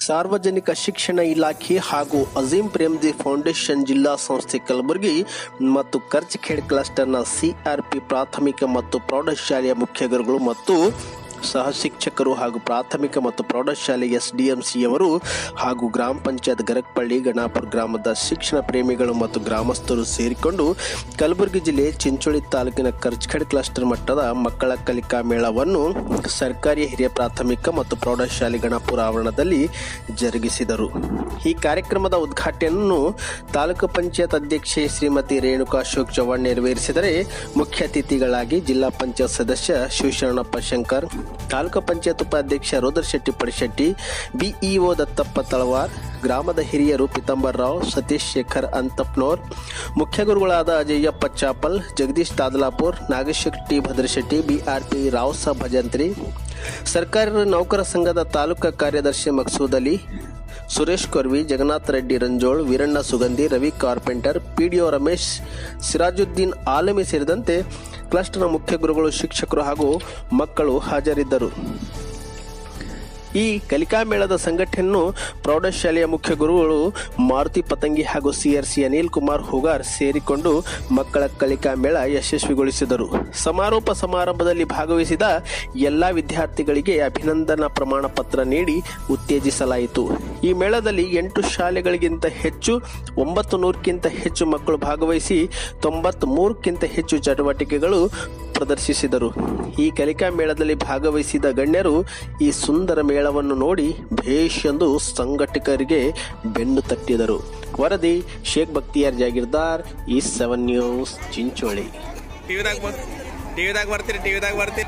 ಸಾರ್ವಜನಿಕ ಶಿಕ್ಷಣ ಇಲಾಖೆ ಹಾಗೂ ಅಜೀಂ ಪ್ರೇಮ್ಜಿ ಫೌಂಡೇಶನ್ ಜಿಲ್ಲಾ ಸಂಸ್ಥೆ ಕಲಬುರಗಿ ಮತ್ತು ಕರ್ಚಖೇಡ್ ಕ್ಲಸ್ಟರ್ನ ಸಿಆರ್ಪಿ ಪ್ರಾಥಮಿಕ ಮತ್ತು ಪ್ರೌಢಶಾಲೆಯ ಮುಖ್ಯ ಗುರುಗಳು ಮತ್ತು ಸಹ ಶಿಕ್ಷಕರು ಹಾಗೂ ಪ್ರಾಥಮಿಕ ಮತ್ತು ಪ್ರೌಢಶಾಲೆ ಎಸ್ಡಿಎಂಸಿಯವರು ಹಾಗೂ ಗ್ರಾಮ ಪಂಚಾಯತ್ ಗರಕ್ಪಳ್ಳಿ ಗಣಾಪುರ ಗ್ರಾಮದ ಶಿಕ್ಷಣ ಪ್ರೇಮಿಗಳು ಮತ್ತು ಗ್ರಾಮಸ್ಥರು ಸೇರಿಕೊಂಡು ಕಲಬುರಗಿ ಜಿಲ್ಲೆ ಚಿಂಚೋಳಿ ತಾಲೂಕಿನ ಕರ್ಚ್ಖಡ್ ಕ್ಲಸ್ಟರ್ ಮಟ್ಟದ ಮಕ್ಕಳ ಕಲಿಕಾ ಮೇಳವನ್ನು ಸರ್ಕಾರಿ ಹಿರಿಯ ಪ್ರಾಥಮಿಕ ಮತ್ತು ಪ್ರೌಢಶಾಲೆ ಗಣಾಪುರ ಆವರಣದಲ್ಲಿ ಜರುಗಿಸಿದರು ಈ ಕಾರ್ಯಕ್ರಮದ ಉದ್ಘಾಟನೆಯನ್ನು ತಾಲೂಕು ಪಂಚಾಯತ್ ಅಧ್ಯಕ್ಷೆ ಶ್ರೀಮತಿ ರೇಣುಕಾ ಅಶೋಕ್ ಚವ್ಹಾಣ್ ನೆರವೇರಿಸಿದರೆ ಮುಖ್ಯ ಅತಿಥಿಗಳಾಗಿ ಜಿಲ್ಲಾ ಪಂಚಾಯತ್ ಸದಸ್ಯ ಶಿವಶರಣಪ್ಪ ಶಂಕರ್ ತಾಲೂಕು ಪಂಚಾಯತ್ ಉಪಾಧ್ಯಕ್ಷ ರುದ್ರ ಶೆಟ್ಟಿ ಪಡಿಶೆಟ್ಟಿ ಬಿಇಒ ದತ್ತಪ್ಪ ತಳವಾರ್ ಗ್ರಾಮದ ಹಿರಿಯರು ಪಿತಾಂಬರ್ ರಾವ್ ಸತೀಶ್ ಶೇಖರ್ ಅಂತಪ್ನೋರ್ ಮುಖ್ಯ ಗುರುಗಳಾದ ಅಜಯ್ಯಪ್ಪ ಚಾಪಲ್ ಜಗದೀಶ್ ತಾದಲಾಪುರ್ ನಾಗಶೆಟ್ಟಿ ಭದ್ರಶೆಟ್ಟಿ ಬಿಆರ್ಪಿ ರಾವ್ ಸಾ ಭಜಂತ್ರಿ ಸರ್ಕಾರಿ ನೌಕರ ಸಂಘದ ತಾಲೂಕಾ ಕಾರ್ಯದರ್ಶಿ ಮಕ್ಸೂದ್ ಅಲಿ ಸುರೇಶ್ ಕೊರ್ವಿ ಜಗನ್ನಾಥ್ ರೆಡ್ಡಿ ರಂಜೋಳ್ ವೀರಣ್ಣ ಸುಗಂಧಿ ರವಿ ಕಾರ್ಪೆಂಟರ್ ಪಿಡಿಒ ರಮೇಶ್ ಸಿರಾಜುದ್ದೀನ್ ಆಲಮಿ ಸೇರಿದಂತೆ ಕ್ಲಸ್ಟರ್ನ ಮುಖ್ಯ ಗುರುಗಳು ಶಿಕ್ಷಕರು ಹಾಗೂ ಮಕ್ಕಳು ಹಾಜರಿದ್ದರು ಈ ಕಲಿಕಾ ಮೇಳದ ಸಂಘಟನೆಯನ್ನು ಪ್ರೌಢಶಾಲೆಯ ಮುಖ್ಯ ಗುರುಗಳು ಮಾರುತಿ ಪತಂಗಿ ಹಾಗೂ ಸಿಆರ್ಸಿ ಅನಿಲ್ ಕುಮಾರ್ ಹುಗಾರ್ ಸೇರಿಕೊಂಡು ಮಕ್ಕಳ ಕಲಿಕಾ ಮೇಳ ಯಶಸ್ವಿಗೊಳಿಸಿದರು ಸಮಾರೋಪ ಸಮಾರಂಭದಲ್ಲಿ ಭಾಗವಹಿಸಿದ ಎಲ್ಲ ವಿದ್ಯಾರ್ಥಿಗಳಿಗೆ ಅಭಿನಂದನಾ ಪ್ರಮಾಣ ಪತ್ರ ನೀಡಿ ಉತ್ತೇಜಿಸಲಾಯಿತು ಈ ಮೇಳದಲ್ಲಿ ಎಂಟು ಶಾಲೆಗಳಿಗಿಂತ ಹೆಚ್ಚು ಒಂಬತ್ತು ನೂರಕ್ಕಿಂತ ಹೆಚ್ಚು ಮಕ್ಕಳು ಭಾಗವಹಿಸಿ ತೊಂಬತ್ತ್ ಮೂರಕ್ಕಿಂತ ಹೆಚ್ಚು ಚಟುವಟಿಕೆಗಳು ಪ್ರದರ್ಶಿಸಿದರು ಈ ಕಲಿಕಾ ಮೇಳದಲ್ಲಿ ಭಾಗವಹಿಸಿದ ಗಣ್ಯರು ಈ ಸುಂದರ ಮೇಳವನ್ನು ನೋಡಿ ಭೇಷ್ ಎಂದು ಸಂಘಟಕರಿಗೆ ಬೆನ್ನು ತಟ್ಟಿದರು ವರದಿ ಶೇಖ್ ಬಕ್ತಿಯಾರ್ ಜಾಗೀರ್ದಾರ್ ಈ ಸೆವೆನ್ ನ್ಯೂಸ್ ಚಿಂಚೋಳಿ ಟಿವಿದಾಗ ಬಂದ್ ಟಿವಿದಾಗ ಬರ್ತೀರಿ ಟಿವಿದಾಗ ಬರ್ತೀರಿ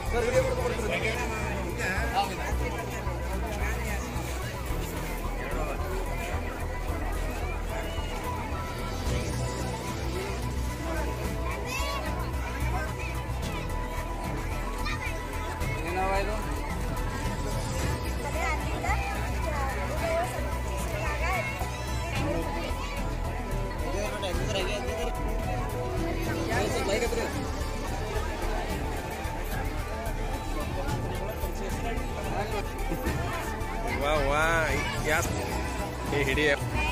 ವಾ ವಾ ಯಾಸ್ ಏ ಹಿಡಿ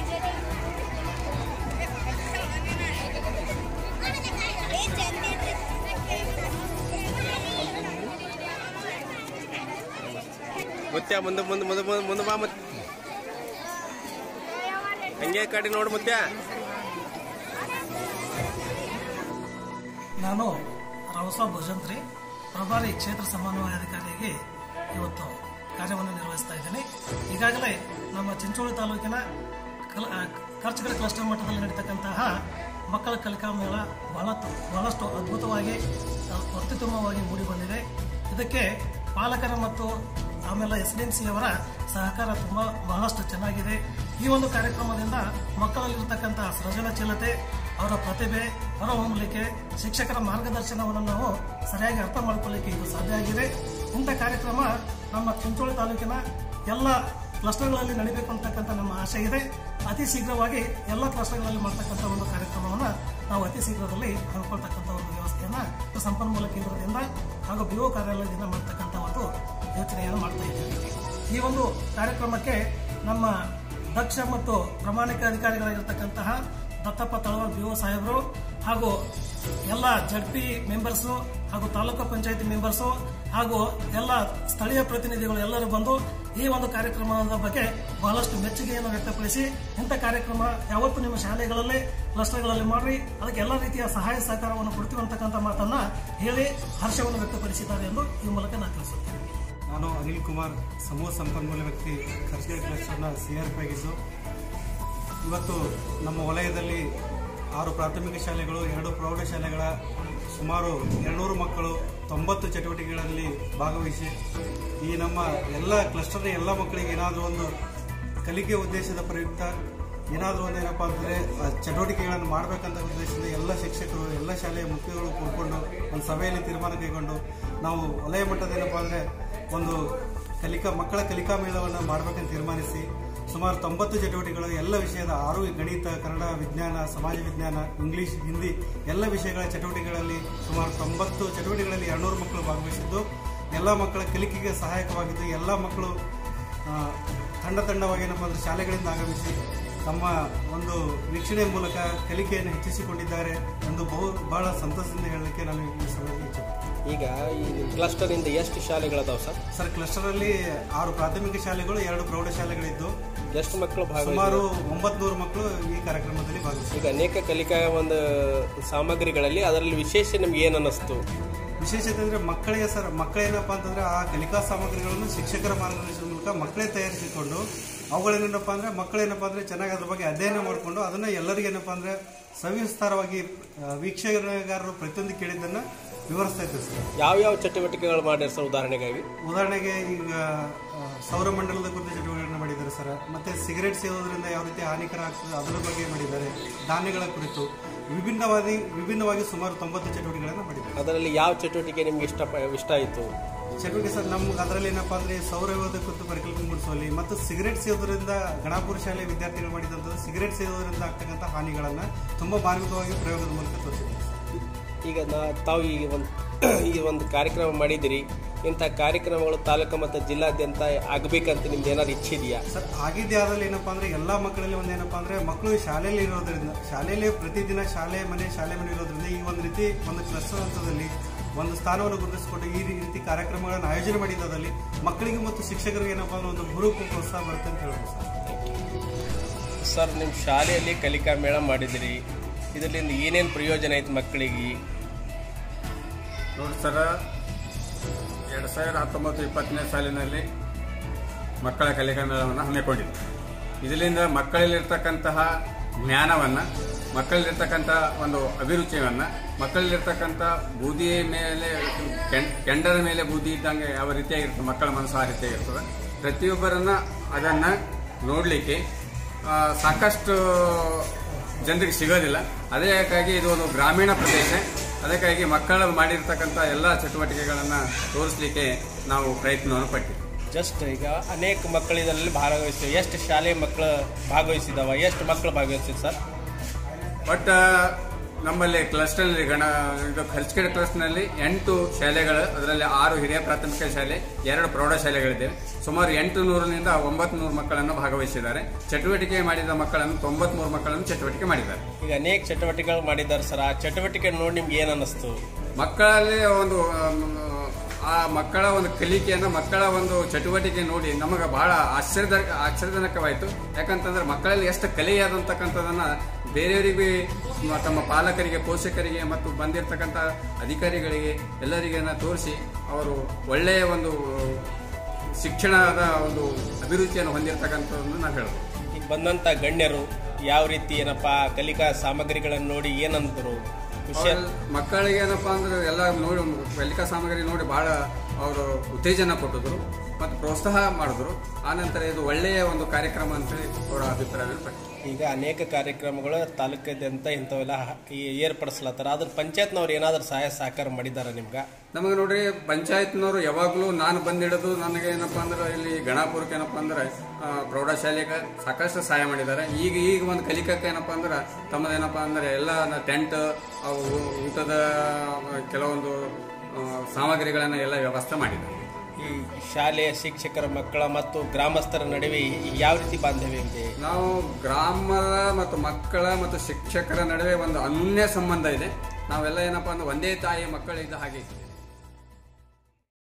ಮುತ್ಯ ಮುಂದೆ ಮುಂದೆ ಮುಂದೆ ಮುಂದೆ ಮುಂದೆ ಬಾ ಮುತ್ಯ ಹಂಗೆ ಕಡೆ ನೋಡು ಮುತ್ಯ ನಾನು ರವಸ ಭಜಂತ್ರಿ ಪ್ರಭಾರಿ ಕ್ಷೇತ್ರ ಸಮನ್ವಯಾಧಿಕಾರಿಯಾಗಿ ಇವತ್ತು ಕಾರ್ಯವನ್ನು ನಿರ್ವಹಿಸ್ತಾ ಇದ್ದೇನೆ ಈಗಾಗಲೇ ನಮ್ಮ ಚಿಂಚೋಳಿ ತಾಲೂಕಿನ ಕಲ್ ಖರ್ಚುಗಳ ಕ್ಲಸ್ಟರ್ ಮಟ್ಟದಲ್ಲಿ ನಡೀತಕ್ಕಂತಹ ಮಕ್ಕಳ ಕಲಿಕಾ ಮೇಳ ಬಹಳ ಬಹಳಷ್ಟು ಅದ್ಭುತವಾಗಿ ಆ, ಅತ್ಯುತ್ತಮವಾಗಿ ಮೂಡಿ ಬಂದಿದೆ ಇದಕ್ಕೆ ಪಾಲಕರ ಮತ್ತು ಆಮೇಲೆ ಎಸ್ ಡಿ ಎಂ ಸಿ ಅವರ ಸಹಕಾರ ತುಂಬ ಬಹಳಷ್ಟು ಚೆನ್ನಾಗಿದೆ ಈ ಒಂದು ಕಾರ್ಯಕ್ರಮದಿಂದ ಮಕ್ಕಳಲ್ಲಿರ್ತಕ್ಕಂಥ ಸೃಜನಶೀಲತೆ ಅವರ ಪ್ರತಿಭೆ ಹೊರಹೊಮ್ಮಲಿಕ್ಕೆ ಶಿಕ್ಷಕರ ಮಾರ್ಗದರ್ಶನವನ್ನು ನಾವು ಸರಿಯಾಗಿ ಅರ್ಥ ಮಾಡಿಕೊಳ್ಳಿಕ್ಕೆ ಇದು ಸಾಧ್ಯ ಆಗಿದೆ ಇಂಥ ಕಾರ್ಯಕ್ರಮ ನಮ್ಮ ಚಿಂಚೋಳಿ ತಾಲೂಕಿನ ಎಲ್ಲ ಕ್ಲಸ್ಟರ್ಗಳಲ್ಲಿ ನಡೀಬೇಕು ಅಂತಕ್ಕಂಥ ನಮ್ಮ ಆಶೆ ಇದೆ ಅತಿ ಶೀಘ್ರವಾಗಿ ಎಲ್ಲ ಕ್ಲಸ್ಟರ್ಗಳಲ್ಲಿ ಮಾಡ್ತಕ್ಕಂಥ ಒಂದು ಕಾರ್ಯಕ್ರಮವನ್ನು ನಾವು ಅತಿ ಶೀಘ್ರದಲ್ಲಿ ಹಮ್ಮಿಕೊಳ್ತಕ್ಕಂಥ ಒಂದು ವ್ಯವಸ್ಥೆಯನ್ನ ಸಂಪನ್ಮೂಲ ಕೇಂದ್ರದಿಂದ ಹಾಗೂ ಬಿಒ ಕಾರ್ಯಾಲಯದಿಂದ ಮಾಡ್ತಕ್ಕಂಥ ಒಂದು ಯೋಚನೆಯನ್ನು ಮಾಡ್ತಾ ಇದ್ದೇವೆ ಈ ಒಂದು ಕಾರ್ಯಕ್ರಮಕ್ಕೆ ನಮ್ಮ ದಕ್ಷ ಮತ್ತು ಪ್ರಾಮಾಣಿಕ ಅಧಿಕಾರಿಗಳಾಗಿರ್ತಕ್ಕಂತಹ ದತ್ತಪ್ಪ ತಳವಾರ್ ಬಿಒ ಸಾಹೇಬರು ಹಾಗೂ ಎಲ್ಲ ಜಡ್ಪಿ ಮೆಂಬರ್ಸು ಹಾಗೂ ತಾಲೂಕು ಪಂಚಾಯತಿ ಮೆಂಬರ್ಸು ಹಾಗೂ ಎಲ್ಲ ಸ್ಥಳೀಯ ಪ್ರತಿನಿಧಿಗಳು ಎಲ್ಲರೂ ಬಂದು ಈ ಒಂದು ಕಾರ್ಯಕ್ರಮದ ಬಗ್ಗೆ ಬಹಳಷ್ಟು ಮೆಚ್ಚುಗೆಯನ್ನು ವ್ಯಕ್ತಪಡಿಸಿ ಇಂಥ ಕಾರ್ಯಕ್ರಮ ಯಾವತ್ತೂ ನಿಮ್ಮ ಶಾಲೆಗಳಲ್ಲಿ ಕ್ಲಸ್ಟರ್ಗಳಲ್ಲಿ ಮಾಡ್ರಿ ಅದಕ್ಕೆ ಎಲ್ಲ ರೀತಿಯ ಸಹಾಯ ಸಹಕಾರವನ್ನು ಕೊಡ್ತೀವಿ ಅಂತಕ್ಕಂಥ ಮಾತನ್ನ ಹೇಳಿ ಹರ್ಷವನ್ನು ವ್ಯಕ್ತಪಡಿಸಿದ್ದಾರೆ ಎಂದು ಈ ಮೂಲಕ ನಾನು ತಿಳಿಸುತ್ತೇನೆ ನಾನು ಅನಿಲ್ ಕುಮಾರ್ ಸಮೂಹ ಸಂಪನ್ಮೂಲ ವ್ಯಕ್ತಿ ಖರ್ಚಿಗೆ ಕ್ಲಸ್ಟರ್ನ ಸಿ ಆರ್ ಪಿ ಆಗಿದ್ದು ಇವತ್ತು ನಮ್ಮ ವಲಯದಲ್ಲಿ ಆರು ಪ್ರಾಥಮಿಕ ಶಾಲೆಗಳು ಎರಡು ಪ್ರೌಢಶಾಲೆಗಳ ಸುಮಾರು ಎರಡುನೂರು ಮಕ್ಕಳು ತೊಂಬತ್ತು ಚಟುವಟಿಕೆಗಳಲ್ಲಿ ಭಾಗವಹಿಸಿ ಈ ನಮ್ಮ ಎಲ್ಲ ಕ್ಲಸ್ಟರ್ನ ಎಲ್ಲ ಮಕ್ಕಳಿಗೆ ಏನಾದರೂ ಒಂದು ಕಲಿಕೆ ಉದ್ದೇಶದ ಪ್ರಯುಕ್ತ ಏನಾದರೂ ಒಂದು ಏನಪ್ಪ ಅಂತಂದರೆ ಚಟುವಟಿಕೆಗಳನ್ನು ಮಾಡಬೇಕಂತ ಉದ್ದೇಶದಿಂದ ಎಲ್ಲ ಶಿಕ್ಷಕರು ಎಲ್ಲ ಶಾಲೆಯ ಮುಖ್ಯಗಳು ಕೂತ್ಕೊಂಡು ಒಂದು ಸಭೆಯಲ್ಲಿ ತೀರ್ಮಾನ ಕೈಗೊಂಡು ನಾವು ವಲಯ ಮಟ್ಟದ ಏನಪ್ಪ ಅಂದರೆ ಒಂದು ಕಲಿಕಾ ಮಕ್ಕಳ ಕಲಿಕಾ ಮೇಳವನ್ನು ಮಾಡಬೇಕಂತ ತೀರ್ಮಾನಿಸಿ ಸುಮಾರು ತೊಂಬತ್ತು ಚಟುವಟಿಕೆಗಳು ಎಲ್ಲ ವಿಷಯದ ಆರು ಗಣಿತ ಕನ್ನಡ ವಿಜ್ಞಾನ ಸಮಾಜ ವಿಜ್ಞಾನ ಇಂಗ್ಲಿಷ್ ಹಿಂದಿ ಎಲ್ಲ ವಿಷಯಗಳ ಚಟುವಟಿಕೆಗಳಲ್ಲಿ ಸುಮಾರು ತೊಂಬತ್ತು ಚಟುವಟಿಕೆಗಳಲ್ಲಿ ಎರಡುನೂರು ಮಕ್ಕಳು ಭಾಗವಹಿಸಿದ್ದು ಎಲ್ಲ ಮಕ್ಕಳ ಕಲಿಕೆಗೆ ಸಹಾಯಕವಾಗಿದ್ದು ಎಲ್ಲ ಮಕ್ಕಳು ಆ, ತಂಡ ತಂಡ ತಂಡವಾಗಿ ಏನಪ್ಪ ಅಂದರೆ ಶಾಲೆಗಳಿಂದ ಆಗಮಿಸಿ ತಮ್ಮ ಒಂದು ವೀಕ್ಷಣೆ ಮೂಲಕ ಕಲಿಕೆಯನ್ನು ಹೆಚ್ಚಿಸಿಕೊಂಡಿದ್ದಾರೆ ಎಂದು ಬಹು ಬಹಳ ಸಂತಸದಿಂದ ಹೇಳಲಿಕ್ಕೆ ನಾನು ಈ ಸಮಯದಲ್ಲಿ ಇಚ್ಛೆ ಈಗ ಈ ಕ್ಲಸ್ಟರಿಂದ ಎಷ್ಟು ಶಾಲೆಗಳದಾವ ಸರ್ ಸರ್ ಕ್ಲಸ್ಟರಲ್ಲಿ ಆರು ಪ್ರಾಥಮಿಕ ಶಾಲೆಗಳು ಎರಡು ಪ್ರೌಢಶಾಲೆಗಳಿದ್ದು ಎಷ್ಟು ಮಕ್ಕಳು ಭಾಗ ಸುಮಾರು ಒಂಬತ್ನೂರು ಮಕ್ಕಳು ಈ ಕಾರ್ಯಕ್ರಮದಲ್ಲಿ ಭಾಗವಹಿಸಿದ್ದಾರೆ ಈಗ ಅನೇಕ ಕಲಿಕಾ ಒಂದು ಸಾಮಗ್ರಿಗಳಲ್ಲಿ ಅದರಲ್ಲಿ ವಿಶೇಷ ನಿಮ್ಗೆ ಏನು ಅನ್ನಿಸ್ತು ವಿಶೇಷತೆ ಅಂದ್ರೆ ಮಕ್ಕಳಿಗೆ ಸರ್ ಮಕ್ಕಳೇನಪ್ಪ ಅಂತಂದ್ರೆ ಆ ಕಲಿಕಾ ಸಾಮಗ್ರಿಗಳನ್ನು ಶಿಕ್ಷಕರ ಮಾರ್ಗದರ್ಶನದ ಮೂಲಕ ಮಕ್ಕಳೇ ತಯಾರಿಸಿಕೊಂಡು ಅವುಗಳೇನಪ್ಪ ಅಂದ್ರೆ ಮಕ್ಕಳೇನಪ್ಪ ಅಂದ್ರೆ ಚೆನ್ನಾಗಿ ಅದ್ರ ಬಗ್ಗೆ ಅಧ್ಯಯನ ಮಾಡಿಕೊಂಡು ಅದನ್ನ ಎಲ್ಲರಿಗೂ ಏನಪ್ಪ ಅಂದ್ರೆ ಸವಿಸ್ತಾರವಾಗಿ ಆ, ವೀಕ್ಷಕರಿಗಾರರು ಪ್ರತಿಯೊಂದು ಕೇಳಿದ್ದನ್ನ ವಿವರಿಸ್ತಾ ಇದ್ದಾರೆ ಸರ್ ಯಾವ್ಯಾವ ಚಟುವಟಿಕೆಗಳು ಮಾಡ್ಯಾರ ಸರ್ ಉದಾಹರಣೆಗಾಗಿ ಉದಾಹರಣೆಗೆ ಈಗ ಆ, ಸೌರಮಂಡಲದ ಕುರಿತು ಚಟುವಟಿಕೆಗಳನ್ನು ಮಾಡಿದ್ದಾರೆ ಸರ್ ಮತ್ತೆ ಸಿಗರೇಟ್ ಸೇವೋದ್ರಿಂದ ಯಾವ ರೀತಿ ಹಾನಿಕರ ಆಗ್ತದೆ ಅದರ ಬಗ್ಗೆ ಮಾಡಿದ್ದಾರೆ ಧಾನ್ಯಗಳ ಕುರಿತು ವಿಭಿನ್ನವಾಗಿ ವಿಭಿನ್ನವಾಗಿ ಸುಮಾರು ತೊಂಬತ್ತು ಚಟುವಟಿಕೆಗಳನ್ನು ಮಾಡಿದ್ದಾರೆ ಅದರಲ್ಲಿ ಯಾವ ಚಟುವಟಿಕೆ ನಿಮ್ಗೆ ಇಷ್ಟ ಇಷ್ಟ ಆಯಿತು ಚಟುವಟಿಕೆ ಸರ್ ನಮ್ಗೆ ಅದರಲ್ಲಿ ಏನಪ್ಪಾ ಅಂದ್ರೆ ಸೌರವ್ಯೂಹದ ಕುರಿತು ಪರಿಕಲ್ಪನೆ ಮೂಡಿಸುವಲ್ಲಿ ಮತ್ತು ಸಿಗರೇಟ್ ಸೇವೋದ್ರಿಂದ ಗಣಾಪುರ ಶಾಲೆ ವಿದ್ಯಾರ್ಥಿಗಳು ಮಾಡಿದಂಥದ್ದು ಸಿಗರೇಟ್ ಸೇವೋದ್ರಿಂದ ಆಗ್ತಕ್ಕಂಥ ಹಾನಿಗಳನ್ನ ತುಂಬಾ ಮಾರ್ಮಿಕವಾಗಿ ಪ್ರಯೋಗದ ಮೂಲಕ ತೋರಿಸಿದ್ದಾರೆ ಈಗ ನಾ ತಾವು ಈ ಒಂದು ಈ ಒಂದು ಕಾರ್ಯಕ್ರಮ ಮಾಡಿದಿರಿ ಇಂಥ ಕಾರ್ಯಕ್ರಮಗಳು ತಾಲೂಕು ಮತ್ತು ಜಿಲ್ಲಾದ್ಯಂತ ಆಗಬೇಕಂತ ನಿಮ್ದು ಏನಾದ್ರು ಇಚ್ಛೆ ಇದೆಯಾ ಸರ್ ಆಗಿದ್ದೇ ಆದಲ್ಲಿ ಏನಪ್ಪಾ ಅಂದ್ರೆ ಎಲ್ಲಾ ಮಕ್ಕಳಲ್ಲಿ ಒಂದು ಏನಪ್ಪಾ ಅಂದ್ರೆ ಮಕ್ಕಳು ಶಾಲೆಯಲ್ಲಿ ಇರೋದ್ರಿಂದ ಶಾಲೆಯಲ್ಲಿ ಪ್ರತಿದಿನ ಶಾಲೆ ಮನೆ ಶಾಲೆ ಮನೆ ಇರೋದ್ರಿಂದ ಈ ಒಂದು ರೀತಿ ಒಂದು ಕ್ಲಸ್ಟರ್ ಹಂತದಲ್ಲಿ ಒಂದು ಸ್ಥಾನವನ್ನು ಗುರುತಿಸಿಕೊಂಡು ಈ ರೀತಿ ಕಾರ್ಯಕ್ರಮಗಳನ್ನು ಆಯೋಜನೆ ಮಾಡಿದಲ್ಲಿ ಮಕ್ಕಳಿಗೆ ಮತ್ತು ಶಿಕ್ಷಕರಿಗೆ ಏನಪ್ಪಾ ಅಂದ್ರೆ ಒಂದು ಹುರುಪು ಪ್ರೋತ್ಸಾಹ ಬರುತ್ತೆ ಅಂತ ಹೇಳ್ಬೋದು ಸರ್ ಸರ್ ನಿಮ್ಮ ಶಾಲೆಯಲ್ಲಿ ಕಲಿಕಾ ಮೇಳ ಮಾಡಿದಿರಿ ಇದರಿಂದ ಏನೇನು ಪ್ರಯೋಜನ ಐತೆ ಮಕ್ಕಳಿಗೆ ನೋಡಿ ಸರ ಎರಡು ಸಾವಿರದ ಹತ್ತೊಂಬತ್ತು ಇಪ್ಪತ್ತನೇ ಸಾಲಿನಲ್ಲಿ ಮಕ್ಕಳ ಕಲಿಕಾ ಮೇಳವನ್ನು ಹಮ್ಮಿಕೊಂಡಿದೆ ಇದರಿಂದ ಮಕ್ಕಳಲ್ಲಿರ್ತಕ್ಕಂತಹ ಜ್ಞಾನವನ್ನು ಮಕ್ಕಳಲ್ಲಿರ್ತಕ್ಕಂಥ ಒಂದು ಅಭಿರುಚಿಯನ್ನು ಮಕ್ಕಳಲ್ಲಿರ್ತಕ್ಕಂಥ ಬೂದಿ ಮೇಲೆ ಕೆಂ- ಕೆಂಡದ ಮೇಲೆ ಬೂದಿ ಇದ್ದಂಗೆ ಯಾವ ರೀತಿಯಾಗಿರ್ತದೆ ಮಕ್ಕಳ ಮನಸ್ಸು ಆ ರೀತಿಯಾಗಿರ್ತದೆ ಪ್ರತಿಯೊಬ್ಬರನ್ನ ಅದನ್ನು ನೋಡಲಿಕ್ಕೆ ಸಾಕಷ್ಟು ಜನರಿಗೆ ಸಿಗೋದಿಲ್ಲ ಅದಕ್ಕಾಗಿ ಇದು ಒಂದು ಗ್ರಾಮೀಣ ಪ್ರದೇಶ ಅದಕ್ಕಾಗಿ ಮಕ್ಕಳು ಮಾಡಿರ್ತಕ್ಕಂಥ ಎಲ್ಲ ಚಟುವಟಿಕೆಗಳನ್ನು ತೋರಿಸಲಿಕ್ಕೆ ನಾವು ಪ್ರಯತ್ನವನ್ನು ಪಟ್ಟಿದ್ದೇವೆ ಜಸ್ಟ್ ಈಗ ಅನೇಕ ಮಕ್ಕಳು ಇದರಲ್ಲಿ ಭಾಗವಹಿಸಿವೆ ಎಷ್ಟು ಶಾಲೆ ಮಕ್ಕಳು ಭಾಗವಹಿಸಿದಾವ ಎಷ್ಟು ಮಕ್ಕಳು ಭಾಗವಹಿಸಿದ ಸರ್ ಬಟ್ ನಮ್ಮಲ್ಲಿ ಕ್ಲಸ್ಟರ್ನಲ್ಲಿ ಗಣ ಇದು ಖರ್ಚಿಕೆರೆ ಕ್ಲಸ್ಟರ್ನಲ್ಲಿ ಎಂಟು ಶಾಲೆಗಳು ಅದರಲ್ಲಿ ಆರು ಹಿರಿಯ ಪ್ರಾಥಮಿಕ ಶಾಲೆ ಎರಡು ಪ್ರೌಢಶಾಲೆಗಳಿವೆ ಸುಮಾರು ಎಂಟು ನೂರರಿಂದ ಒಂಬತ್ತು ನೂರು ಮಕ್ಕಳನ್ನು ಭಾಗವಹಿಸಿದ್ದಾರೆ ಚಟುವಟಿಕೆ ಮಾಡಿದ ಮಕ್ಕಳನ್ನು ತೊಂಬತ್ಮೂರು ಮಕ್ಕಳನ್ನು ಚಟುವಟಿಕೆ ಮಾಡಿದ್ದಾರೆ ಈಗ ಅನೇಕ ಚಟುವಟಿಕೆಗಳು ಮಾಡಿದ್ದಾರೆ ಸರ್ ಆ ಚಟುವಟಿಕೆ ನೋಡಿ ನಿಮ್ಗೆ ಏನು ಅನ್ನಿಸ್ತು ಮಕ್ಕಳಲ್ಲಿ ಒಂದು ಆಮ್, ಆ ಮಕ್ಕಳ ಒಂದು ಕಲಿಕೆಯನ್ನು ಮಕ್ಕಳ ಒಂದು ಚಟುವಟಿಕೆ ನೋಡಿ ನಮಗೆ ಬಹಳ ಆಶ್ಚರ್ಯ ಆಶ್ಚರ್ಯಜನಕವಾಯಿತು ಯಾಕಂತಂದ್ರೆ ಮಕ್ಕಳಲ್ಲಿ ಎಷ್ಟು ಕಲಿಯಾದಂತಕ್ಕಂಥದನ್ನ ಬೇರೆಯವರಿಗೆ ಮ- ತಮ್ಮ ಪಾಲಕರಿಗೆ ಪೋಷಕರಿಗೆ ಮತ್ತು ಬಂದಿರತಕ್ಕಂಥ ಅಧಿಕಾರಿಗಳಿಗೆ ಎಲ್ಲರಿಗೆ ತೋರಿಸಿ ಅವರು ಒಳ್ಳೆಯ ಒಂದು ಶಿಕ್ಷಣದ ಒಂದು ಅಭಿರುಚಿಯನ್ನು ಹೊಂದಿರತಕ್ಕಂಥದ್ದನ್ನು ನಾವು ಹೇಳ್ಬೋದು ಈಗ ಬಂದಂಥ ಗಣ್ಯರು ಯಾವ ರೀತಿ ಏನಪ್ಪ ಕಲಿಕಾ ಸಾಮಗ್ರಿಗಳನ್ನು ನೋಡಿ ಏನಂದ್ರು ವಿಷಯ ಅವ್ರಲ್ಲಿ ಮಕ್ಕಳಿಗೆ ಏನಪ್ಪಾ ಅಂದ್ರೆ ಎಲ್ಲ ನೋಡಿ ಕಲಿಕಾ ಸಾಮಗ್ರಿ ನೋಡಿ ಬಹಳ ಅವರು ಉತ್ತೇಜನ ಕೊಟ್ಟಿದ್ರು ಮತ್ತು ಪ್ರೋತ್ಸಾಹ ಮಾಡಿದ್ರು ಆನಂತರ ಇದು ಒಳ್ಳೆಯ ಒಂದು ಕಾರ್ಯಕ್ರಮ ಅಂತೇಳಿ ಅವರ ಅಭಿಪ್ರಾಯವನ್ನು ಪಟ್ಟಿದ್ರು ಈಗ ಅನೇಕ ಕಾರ್ಯಕ್ರಮಗಳು ತಾಲೂಕಾದ್ಯಂತ ಇಂಥವೆಲ್ಲ ಹ- ಈ ಏರ್ಪಡಿಸ್ಲತ್ತಾರ ಅದ್ರ ಪಂಚಾಯತ್ನವ್ರು ಏನಾದರೂ ಸಹಾಯ ಸಹಕಾರ ಮಾಡಿದಾರ ನಿಮ್ಗೆ ನಮಗೆ ನೋಡ್ರಿ ಪಂಚಾಯತ್ನವರು ಯಾವಾಗಲೂ ನಾನು ಬಂದಿಡೋದು ನನಗೆ ಏನಪ್ಪಾ ಅಂದ್ರೆ ಇಲ್ಲಿ ಗಣಾಪುರಕ್ಕೆ ಏನಪ್ಪಾ ಅಂದ್ರೆ ಆ, ಪ್ರೌಢಶಾಲೆಗೆ ಸಾಕಷ್ಟು ಸಹಾಯ ಮಾಡಿದ್ದಾರೆ ಈಗ ಈಗ ಒಂದು ಕಲಿಕಕ್ಕೆ ಏನಪ್ಪಾ ಅಂದ್ರೆ ತಮ್ಮದೇನಪ್ಪಾ ಅಂದ್ರೆ ಎಲ್ಲ ಟೆಂಟ್ ಅವು ಊಟದ ಕೆಲವೊಂದು ಆ, ಸಾಮಗ್ರಿಗಳನ್ನು ಎಲ್ಲ ವ್ಯವಸ್ಥೆ ಮಾಡಿದ್ದಾರೆ ಈ ಶಾಲೆಯ ಶಿಕ್ಷಕರ ಮಕ್ಕಳ ಮತ್ತು ಗ್ರಾಮಸ್ಥರ ನಡುವೆ ಈ ಯಾವ ರೀತಿ ಬಾಂಧವ್ಯ ಇದೆ ನಾವು ಗ್ರಾಮದ ಮತ್ತು ಮಕ್ಕಳ ಮತ್ತು ಶಿಕ್ಷಕರ ನಡುವೆ ಒಂದು ಅನ್ಯ ಸಂಬಂಧ ಇದೆ ನಾವೆಲ್ಲ ಏನಪ್ಪಾ ಅಂದ್ರೆ ಒಂದೇ ತಾಯಿ ಮಕ್ಕಳಿದ್ದ ಹಾಗೆ ಇದ್ದೀವಿ